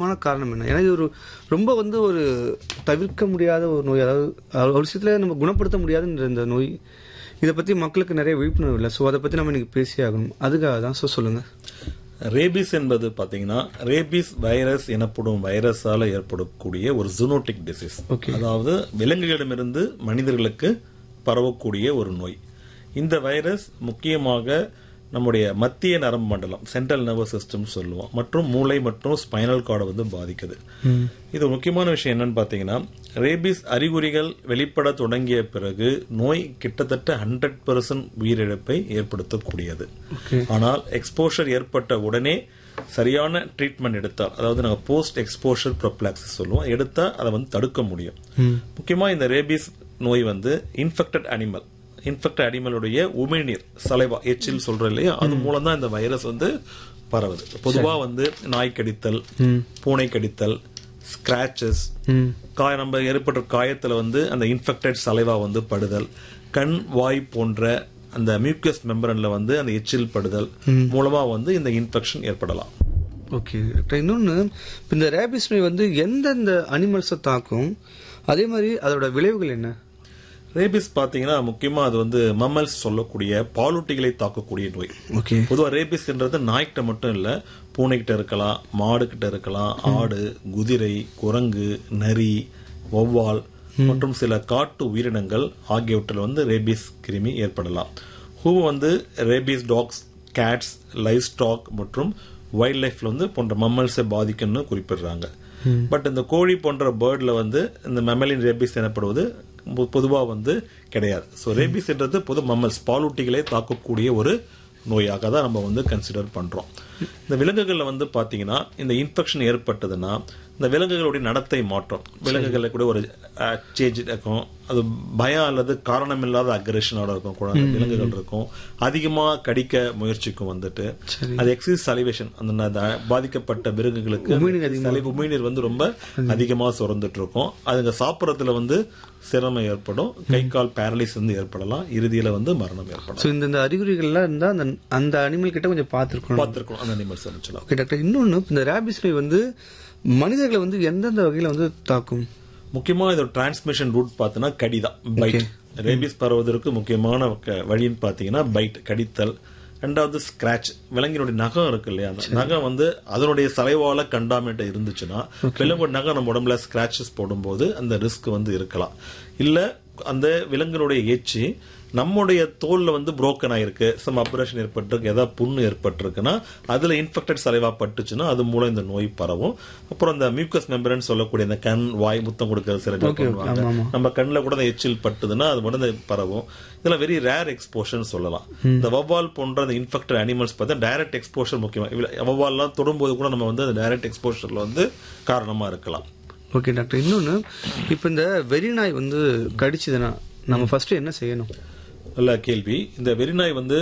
முக்கியமான காரணம் என்ன ஏன்னா இது ஒரு ரொம்ப வந்து ஒரு தவிர்க்க முடியாத ஒரு நோய் அதாவது அஹ், ஒரு விஷயத்துல நம்ம குணப்படுத்த முடியாத இந்த- இந்த நோய் இதை பத்தி மக்களுக்கு நிறைய விழிப்புணர்வு இல்லை ஸோ அதை பத்தி நம்ம இன்னைக்கு பேசி ஆகணும் அதுக்காக தான் ஸோ சொல்லுங்க ரேபிஸ் என்பது பாத்தீங்கன்னா ரேபிஸ் வைரஸ் எனப்படும் வைரஸால ஏற்படக்கூடிய ஒரு ஜூனோட்டிக் டிசீஸ் Okay. அதாவது விலங்குகளிடமிருந்து மனிதர்களுக்கு பரவக்கூடிய ஒரு நோய் இந்த வைரஸ் முக்கியமாக நம்முடைய மத்திய நரம்பு மண்டலம் சென்ட்ரல் நர்வஸ் சிஸ்டம் சொல்லுவோம் மற்றும் மூளை மற்றும் ஸ்பைனல் கார்டை வந்து பாதிக்குது இது முக்கியமான விஷயம் என்னன்னு பாத்தீங்கன்னா ரேபிஸ் அறிகுறிகள் வெளிப்பட தொடங்கிய பிறகு நோய் கிட்டத்தட்ட ஹண்ட்ரட் பர்சன்ட் உயிரிழப்பை ஏற்படுத்தக்கூடியது ஆனால் எக்ஸ்போஷர் ஏற்பட்ட உடனே சரியான ட்ரீட்மெண்ட் எடுத்தால் அதாவது நாங்கள் போஸ்ட் எக்ஸ்போஷர் ப்ரொப்ளாக்சிஸ் சொல்லுவோம் எடுத்தா அதை வந்து தடுக்க முடியும் முக்கியமா இந்த ரேபிஸ் நோய் வந்து இன்ஃபெக்டட் அனிமல் இன்ஃபெக்டட் அனிமலுடைய உமிழ்நீர் சலைவா எச்சில் சொல்றோம் இல்லையா அது மூலம் தான் இந்த வைரஸ் வந்து பரவுது பொதுவா வந்து நாய் கடித்தல் பூனை கடித்தல் ஸ்கிராச்சஸ் காய நம்ம ஏற்பட்ட காயத்துல வந்து அந்த இன்ஃபெக்டட் சலைவா வந்து படுதல் கண் வாய் போன்ற அந்த மியூக்கஸ் மெம்பரன்ல வந்து அந்த எச்சில் படுதல் மூலமா வந்து இந்த இன்ஃபெக்ஷன் ஏற்படலாம் ஓகே டாக்டர் இன்னொன்று இந்த ரேபிஸ் நோய் வந்து எந்தெந்த அனிமல்ஸை தாக்கும் அதே மாதிரி அதோட விளைவுகள் என்ன ரேபிஸ் பாத்தீங்கன்னா முக்கியமா அது வந்து மம்மல்ஸ் சொல்லக்கூடிய பாலூட்டிகளை தாக்கக்கூடிய நோய் ஓகே பொதுவா ரேபிஸ்ன்றது நாய்கிட்ட மட்டும் இல்ல பூனைகிட்ட இருக்கலாம் மாடு கிட்ட இருக்கலாம் ஆடு குதிரை குரங்கு நரி வௌவால் மற்றும் சில காட்டு உயிரினங்கள் ஆகியவற்றில் வந்து ரேபிஸ் கிருமி ஏற்படலாம் ஹூ வந்து rabies dogs cats livestock மற்றும் வைல்ட் லைஃப்ல வந்து போன்ற மம்மல்ஸை பாதிக்கும்னு குறிப்பிடுறாங்க பட் இந்த கோழி போன்ற பேர்ட்ல வந்து இந்த மெமலின் ரேபிஸ் எனப்படுவது பொ- பொதுவா வந்து கிடையாது ஸோ ரேபிஸ்ன்றது பொது மம்மல்ஸ் பாலூட்டிகளை தாக்கக்கூடிய ஒரு நோயாக தான் நம்ம வந்து கன்சிடர் பண்றோம் இந்த விலங்குகள்ல வந்து பாத்தீங்கன்னா இந்த இன்ஃபெக்ஷன் ஏற்பட்டதுன்னா இந்த விலங்குகளுடைய நடத்தை மாற்றம் விலங்குகள்ல கூட ஒரு சேஞ்ச் இருக்கும் அது பயம் அல்லது காரணமில்லாத அக்ரஷனோட இருக்கும் குழந்தை விலங்குகள் இருக்கும் அதிகமா கடிக்க முயற்சிக்கும் வந்துட்டு அது எக்ஸிஸ் சலிவேஷன் அந்த ந- பாதிக்கப்பட்ட விலங்குகளுக்கு சலி உமிழ்நீர் வந்து ரொம்ப அதிகமா சுரந்துட்டு இருக்கும் அதுங்க சாப்பிடறதுல வந்து சிரமம் ஏற்படும் கை கால் பேரலைஸ் வந்து ஏற்படலாம் இறுதியில வந்து மரணம் ஏற்படும் ஸோ இந்த இந்த அறிகுறிகள்லாம் இருந்தால் அந்த அந்த அனிமல் கிட்ட கொஞ்சம் பார்த்துருக்கணும் பார்த்திருக்கோம் அந்த அனிமல்ஸ் சொல்லலாம் ஓகே டாக்டர் இன்னொன்று இந்த ரேபிஸ் நோய் வந்து மனிதர்களை வந்து எந்தெந்த வகையில் வந்து தாக்கும் முக்கியமா இதோட டிரான்ஸ்மிஷன் ரூட் பார்த்தீங்கன்னா கடிதான் பைட் ரேபிஸ் பரவுவதற்கு முக்கியமான க- வழின்னு பார்த்தீங்கன்னா பைட் கடித்தல் ரெண்டாவது ஸ்கிராச் விலங்கினுடைய நகம் இருக்கு இல்லையா அந்த நகம் வந்து அதனுடைய சலைவால கண்டாமினேட் இருந்துச்சுன்னா விலங்கோட நகம் நம்ம உடம்புல ஸ்கிராச்சஸ் போடும்போது அந்த ரிஸ்க் வந்து இருக்கலாம் இல்ல அந்த விலங்கினுடைய எச்சி நம்முடைய தோல்ல வந்து புரோக்கன் ஆயிருக்கு சம் அப்ரேஷன் ஏற்பட்டிருக்கு ஏதாவது புண்ணு ஏற்பட்டிருக்குன்னா அதுல இன்ஃபெக்டட் சலைவா பட்டுச்சுன்னா அது மூலம் இந்த நோய் பரவும் அப்புறம் இந்த மியூக்கஸ் மெம்பரன் சொல்லக்கூடிய இந்த கண் வாய் முத்தம் கொடுக்கிற சில பேர் பண்ணுவாங்க நம்ம கண்ணுல கூட இந்த எச்சில் பட்டுதுன்னா அது உடனே பரவும் இதெல்லாம் வெரி ரேர் எக்ஸ்போஷன் சொல்லலாம் இந்த வவ்வால் போன்ற அந்த இன்ஃபெக்டட் அனிமல்ஸ் பார்த்தா டைரக்ட் எக்ஸ்போஷர் முக்கியமா இவ்வளவு வவ்வால்லாம் தொடும்போது கூட நம்ம வந்து அந்த டைரக்ட் எக்ஸ்போஷர்ல வந்து காரணமா இருக்கலாம் ஓகே டாக்டர் இன்னொன்று இப்போ இந்த வெறி நாய் வந்து கடிச்சதுன்னா நம்ம ஃபர்ஸ்ட் என்ன செய்யணும் நல்ல கேள்வி இந்த வெறிநாய் வந்து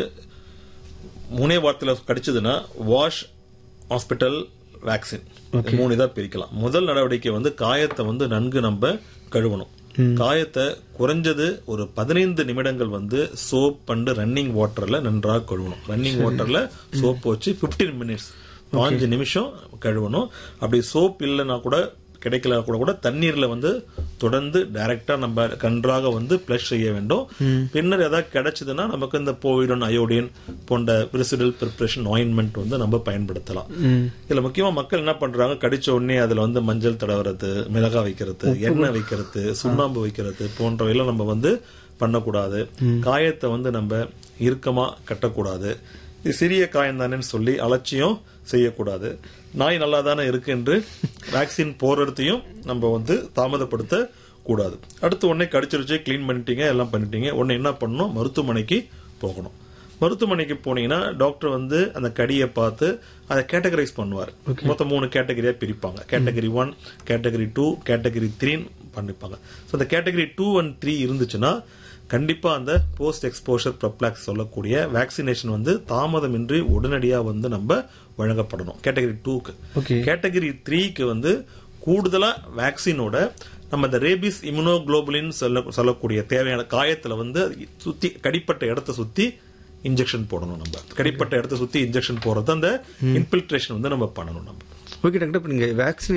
மூணே வாரத்துல கடிச்சதுன்னா வாஷ் ஹாஸ்பிட்டல் வேக்சின் மூணு இதா பிரிக்கலாம் முதல் நடவடிக்கை வந்து காயத்தை வந்து நன்கு நம்ம கழுவணும் காயத்தை குறைஞ்சது ஒரு பதினைந்து நிமிடங்கள் வந்து சோப் அண்டு ரன்னிங் வாட்டர்ல நன்றாக கழுவணும் ரன்னிங் வாட்டர்ல சோப் வச்சு 15 மினிட்ஸ் பாஞ்சு நிமிஷம் கழுவணும் அப்படி சோப் இல்லைன்னா கூட கிடைக்கல கூட கூட தண்ணீர்ல வந்து தொடர்ந்து டைரக்டா நம்ம கன்றாக வந்து பிளஷ் செய்ய வேண்டும் பின்னர் ஏதாவது கிடைச்சதுன்னா நமக்கு இந்த போவிடன் அயோடின் போன்ற விரிசிடல் ப்ரிப்பரேஷன் ஆயின்மெண்ட் வந்து நம்ம பயன்படுத்தலாம் இதுல முக்கியமா மக்கள் என்ன பண்றாங்க கடிச்ச உடனே அதுல வந்து மஞ்சள் தடவுறது மிளகா வைக்கிறது எண்ணெய் வைக்கிறது சுண்ணாம்பு வைக்கிறது போன்றவையெல்லாம் நம்ம வந்து பண்ணக்கூடாது காயத்தை வந்து நம்ம இறுக்கமா கட்டக்கூடாது இது சிறிய காயம் தானேன்னு சொல்லி அலட்சியம் செய்யக்கூடாது நாய் நல்லா தானே இருக்கு என்று வேக்சின் போறதையும் நம்ம வந்து தாமதப்படுத்த கூடாது அடுத்து உடனே கடிச்சிருச்சு க்ளீன் பண்ணிட்டீங்க எல்லாம் பண்ணிட்டீங்க உடனே என்ன பண்ணணும் மருத்துவமனைக்கு போகணும் மருத்துவமனைக்கு போனீங்கன்னா டாக்டர் வந்து அந்த கடியை பார்த்து அதை கேட்டகரைஸ் பண்ணுவார் மொத்தம் மூணு கேட்டகரியா பிரிப்பாங்க category one category two category த்ரீன்னு பண்ணிப்பாங்க ஸோ அந்த கேட்டகரி டூ அண்ட் த்ரீ இருந்துச்சுன்னா கண்டிப்பா அந்த போஸ்ட் எக்ஸ்போஷர் ப்ரொப்ளாக்ஸ் சொல்லக்கூடிய வேக்சினேஷன் வந்து தாமதமின்றி உடனடியா வந்து நம்ம வழங்கப்படணும் கேட்டகரி டூக்கு கேட்டகரி த்ரீக்கு வந்து கூடுதலா வேக்சினோட நம்ம இந்த ரேபிஸ் இம்யூனோகுளோபுலின் சொல்ல சொல்லக்கூடிய தேவையான காயத்துல வந்து சுத்தி கடிப்பட்ட இடத்த சுத்தி இன்ஜெக்ஷன் போடணும் நம்ம கடிப்பட்ட இடத்த சுத்தி இன்ஜெக்ஷன் போறது அந்த இன்ஃபில்ட்ரேஷன் வந்து நம்ம பண்ணணும் நம்ம ஓகே டாக்டர் இப்போ நீங்கள் வேக்சின்